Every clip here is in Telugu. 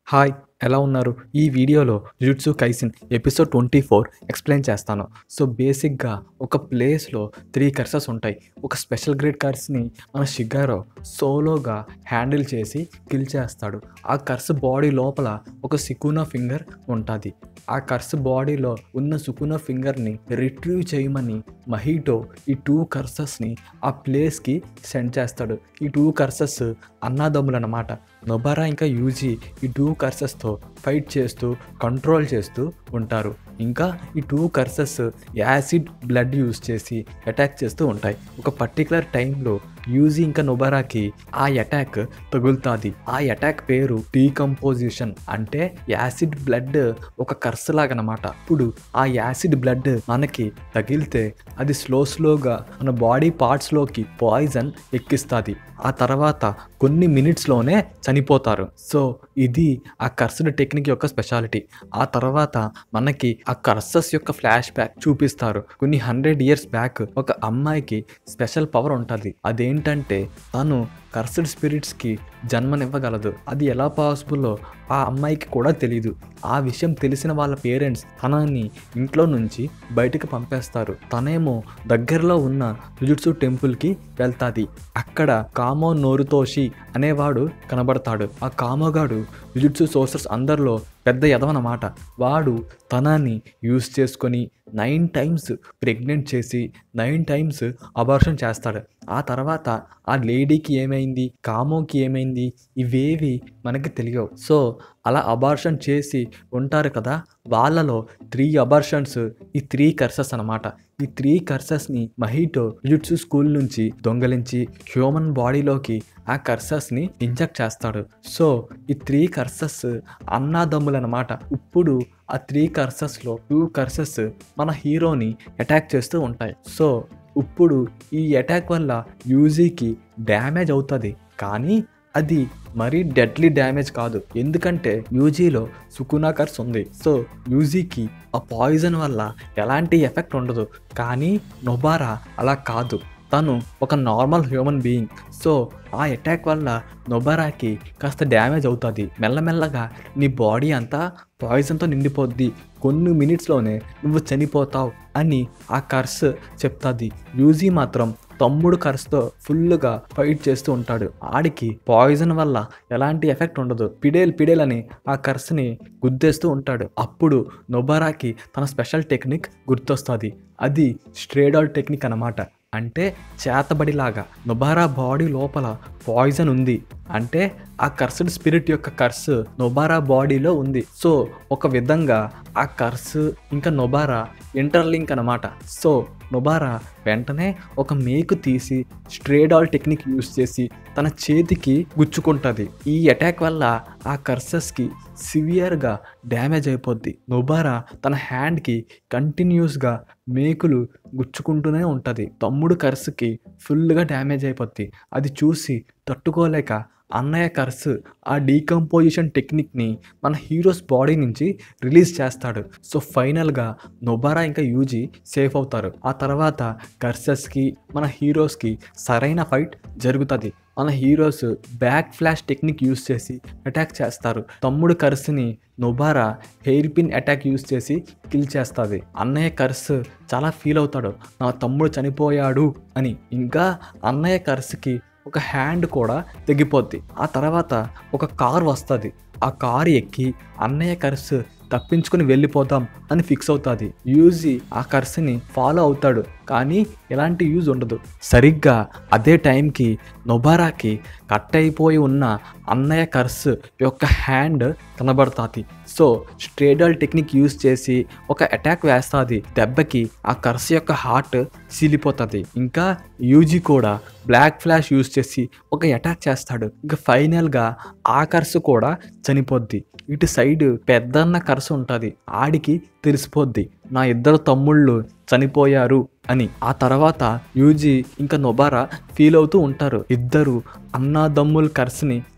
హాయ్ ఎలా ఉన్నారు ఈ వీడియోలో Jujutsu Kaisen episode twenty four explain చేస్తాను సో బేసిక్గా ఒక ప్లేస్లో త్రీ కర్సెస్ ఉంటాయి ఒక స్పెషల్ గ్రేడ్ కర్స్ని మన షిగారో సోలోగా హ్యాండిల్ చేసి కిల్ చేస్తాడు ఆ కర్స్ బాడీ లోపల ఒక సికునా ఫింగర్ ఉంటుంది ఆ కర్స్ బాడీలో ఉన్న సుకునా ఫింగర్ని రిట్రీవ్ చేయమని మహీటో ఈ టూ కర్సెస్ని ఆ ప్లేస్కి సెండ్ చేస్తాడు ఈ టూ కర్సెస్ అన్నాదమ్ములు అన్నమాట నొబారా ఇంకా యూజీ ఈ టూ కర్సెస్తో ఫైట్ చేస్తూ కంట్రోల్ చేస్తూ ఉంటారు ఇంకా ఈ two curses acid blood use చేసి అటాక్ చేస్తూ ఉంటాయి ఒక పర్టికులర్ టైంలో యూజీ ఇంకా నొబారాకి ఆ అటాక్ తగులుతుంది ఆ అటాక్ పేరు డీకంపోజిషన్ అంటే యాసిడ్ బ్లడ్ ఒక కర్స్ లాగనమాట ఇప్పుడు ఆ యాసిడ్ బ్లడ్ మనకి తగిలితే అది స్లో స్లోగా మన బాడీ పార్ట్స్లోకి పాయిజన్ ఎక్కిస్తుంది ఆ తర్వాత కొన్ని మినిట్స్లోనే చనిపోతారు సో ఇది ఆ కర్సడ్ టెక్నిక్ యొక్క స్పెషాలిటీ ఆ తర్వాత మనకి ఆ కర్సస్ యొక్క ఫ్లాష్ బ్యాక్ చూపిస్తారు కొన్ని హండ్రెడ్ ఇయర్స్ బ్యాక్ ఒక అమ్మాయికి స్పెషల్ పవర్ ఉంటుంది అదేంటంటే తను కర్సడ్ స్పిరిట్స్కి జన్మనివ్వగలదు అది ఎలా పాసిబుల్లో ఆ అమ్మాయికి కూడా తెలియదు ఆ విషయం తెలిసిన వాళ్ళ పేరెంట్స్ తనని ఇంట్లో నుంచి బయటకు పంపేస్తారు తనేమో దగ్గరలో ఉన్న జుజుట్సు టెంపుల్కి వెళ్తాది అక్కడ కామో నోరుతోషి అనేవాడు కనబడతాడు ఆ కామోగాడు జుజుట్సు సోర్సర్స్ అందరిలో పెద్ద ఎదవనమాట వాడు తనని యూస్ చేసుకొని నైన్ టైమ్స్ ప్రెగ్నెంట్ చేసి నైన్ టైమ్స్ అబార్షన్ చేస్తాడు ఆ తర్వాత ఆ లేడీకి ఏమైంది కామోకి ఏమైంది ఇవేవి మనకి తెలియవు సో అలా అబార్షన్ చేసి ఉంటారు కదా వాళ్ళలో త్రీ అబార్షన్స్ ఈ త్రీ కర్సెస్ అనమాట ఈ త్రీ కర్సెస్ని మహీటో జుట్సు స్కూల్ నుంచి దొంగలించి హ్యూమన్ బాడీలోకి ఆ కర్సెస్ని ఇంజెక్ట్ చేస్తాడు సో ఈ త్రీ కర్సెస్ అన్నాదమ్ములు అనమాట ఇప్పుడు ఆ త్రీ కర్సెస్లో టూ కర్సెస్ మన హీరోని అటాక్ చేస్తూ ఉంటాయి సో ఇప్పుడు ఈ అటాక్ వల్ల యూజీకి డ్యామేజ్ అవుతుంది కానీ అది మరీ డెడ్లీ డ్యామేజ్ కాదు ఎందుకంటే యూజీలో సుకునా కర్స్ ఉంది సో యూజీకి ఆ పాయిజన్ వల్ల ఎలాంటి ఎఫెక్ట్ ఉండదు కానీ నొబారా అలా కాదు తను ఒక నార్మల్ హ్యూమన్ బీయింగ్ సో ఆ అటాక్ వల్ల నొబారాకి కాస్త డ్యామేజ్ అవుతుంది మెల్లమెల్లగా నీ బాడీ అంతా పాయిజన్తో నిండిపోద్ది కొన్ని మినిట్స్లోనే నువ్వు చనిపోతావు అని ఆ కర్స్ చెప్తుంది యూజీ మాత్రం తమ్ముడు కర్స్తో ఫుల్గా ఫైట్ చేస్తూ ఉంటాడు ఆడికి పాయిజన్ వల్ల ఎలాంటి ఎఫెక్ట్ ఉండదు పిడేల్ పిడేల్ అని ఆ కర్స్ని గుద్దేస్తూ ఉంటాడు అప్పుడు నొబారాకి తన స్పెషల్ టెక్నిక్ గుర్తొస్తుంది అది స్ట్రేడాల్ టెక్నిక్ అన్నమాట అంటే చేతబడిలాగా నొబారా బాడీ లోపల పాయిజన్ ఉంది అంటే ఆ కర్సడ్ స్పిరిట్ యొక్క కర్స్ నొబారా బాడీలో ఉంది సో ఒక విధంగా ఆ కర్స్ ఇంకా నొబారా ఇంటర్లింక్ అనమాట సో నొబారా వెంటనే ఒక మేకు తీసి స్ట్రేడాల్ టెక్నిక్ యూస్ చేసి తన చేతికి గుచ్చుకుంటుంది ఈ అటాక్ వల్ల ఆ కర్సెస్కి సివియర్గా డ్యామేజ్ అయిపోద్ది నొబారా తన హ్యాండ్కి కంటిన్యూస్గా మేకులు గుచ్చుకుంటూనే ఉంటుంది తమ్ముడు కర్స్కి ఫుల్గా డ్యామేజ్ అయిపోద్ది అది చూసి తట్టుకోలేక అన్నయ్య కర్స్ ఆ డీకంపోజిషన్ టెక్నిక్ని మన హీరోస్ బాడీ నుంచి రిలీజ్ చేస్తాడు సో ఫైనల్గా నొబారా ఇంకా యూజీ సేఫ్ అవుతారు ఆ తర్వాత కర్సెస్కి మన హీరోస్కి సరైన ఫైట్ జరుగుతుంది మన heroes back flash technique use చేసి అటాక్ చేస్తారు తమ్ముడు కర్స్ని Nobara hair pin attack use చేసి కిల్ చేస్తుంది అన్నయ్య కర్స్ చాలా ఫీల్ అవుతాడు నా తమ్ముడు చనిపోయాడు అని ఇంకా అన్నయ్య కర్స్కి ఒక హ్యాండ్ కూడా తెగిపోద్ది ఆ తర్వాత ఒక కార్ వస్తుంది ఆ కారు ఎక్కి అన్నయ్య కర్స్ తప్పించుకుని వెళ్ళిపోదాం అని ఫిక్స్ అవుతుంది యూజీ ఆ కర్స్ని ఫాలో అవుతాడు కానీ ఎలాంటి యూజ్ ఉండదు సరిగ్గా అదే టైంకి నొబారాకి కట్ అయిపోయి ఉన్న అన్నయ్య కర్స్ యొక్క హ్యాండ్ కనబడుతుంది సో స్ట్రేడల్ టెక్నిక్ యూజ్ చేసి ఒక అటాక్ వేస్తుంది దెబ్బకి ఆ కర్స్ యొక్క హార్ట్ సీలిపోతుంది ఇంకా యూజీ కూడా బ్లాక్ ఫ్లాష్ యూజ్ చేసి ఒక అటాక్ చేస్తాడు ఇంకా ఫైనల్గా ఆ కర్స్ కూడా చనిపోద్ది ఇటు సైడ్ పెద్దన్న కర్స్ ఉంటుంది ఆడికి తెలిసిపోద్ది నా ఇద్దరు తమ్ముళ్ళు చనిపోయారు అని ఆ తర్వాత యూజీ ఇంకా నొబారా ఫీల్ అవుతూ ఉంటారు ఇద్దరు అన్నాదమ్ముల్ కర్స్ని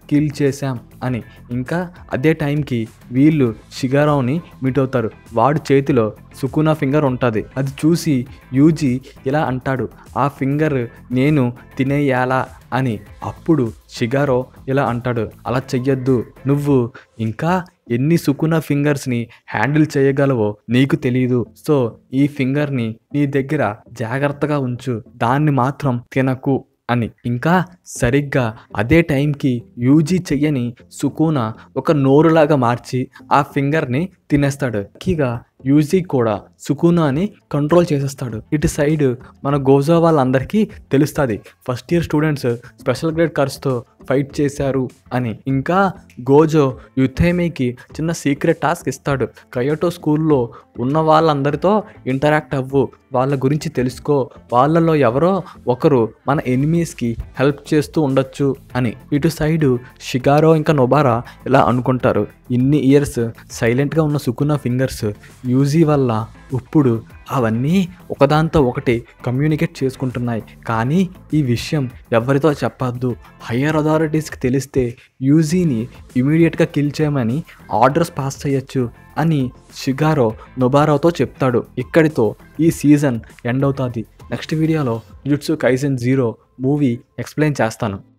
కిల్ చేశాం అని ఇంకా అదే టైంకి వీళ్ళు షిగారావుని మీట్ అవుతారు వాడి చేతిలో సుకునా ఫింగర్ ఉంటుంది అది చూసి యూజీ ఇలా అంటాడు ఆ ఫింగర్ నేను తినేయాలా అని అప్పుడు షిగారో ఇలా అంటాడు అలా చెయ్యొద్దు నువ్వు ఇంకా ఎన్ని సుకున ఫింగర్స్ని హ్యాండిల్ చేయగలవో నీకు తెలియదు సో ఈ ఫింగర్ని నీ దగ్గర జాగ్రత్తగా ఉంచు దాన్ని మాత్రం తినకు అని ఇంకా సరిగ్గా అదే టైంకి యూజీ చెయ్యని సుకూన ఒక నోరులాగా మార్చి ఆ ఫింగర్ని తినేస్తాడు కీగా యూజీ కూడా సుకునాని కంట్రోల్ చేసేస్తాడు ఇటు సైడ్ మన గోజా వాళ్ళందరికీ తెలుస్తుంది first year students special grade కర్స్తో ఫైట్ చేశారు అని ఇంకా గోజో యుథేమీకి చిన్న సీక్రెట్ టాస్క్ ఇస్తాడు కయోటో స్కూల్లో ఉన్న వాళ్ళందరితో ఇంటరాక్ట్ అవ్వు వాళ్ళ గురించి తెలుసుకో వాళ్ళలో ఎవరో ఒకరు మన ఎనిమీస్కి హెల్ప్ చేస్తూ ఉండొచ్చు అని ఇటు సైడు షిగారో ఇంకా నొబారా ఇలా అనుకుంటారు ఇన్ని ఇయర్స్ సైలెంట్గా ఉన్న సుకున ఫింగర్స్ యూజీ వల్ల ఇప్పుడు అవన్నీ ఒకదాంతో ఒకటి కమ్యూనికేట్ చేసుకుంటున్నాయి కానీ ఈ విషయం ఎవరితో చెప్పొద్దు హయ్యర్ అథారిటీస్కి తెలిస్తే యూజీని ఇమీడియట్గా కిల్ చేయమని ఆర్డర్స్ పాస్ చేయొచ్చు అని షిగారో నొబారోతో చెప్తాడు ఇక్కడితో ఈ సీజన్ ఎండ్ అవుతుంది నెక్స్ట్ వీడియోలో Jujutsu Kaisen zero movie explain చేస్తాను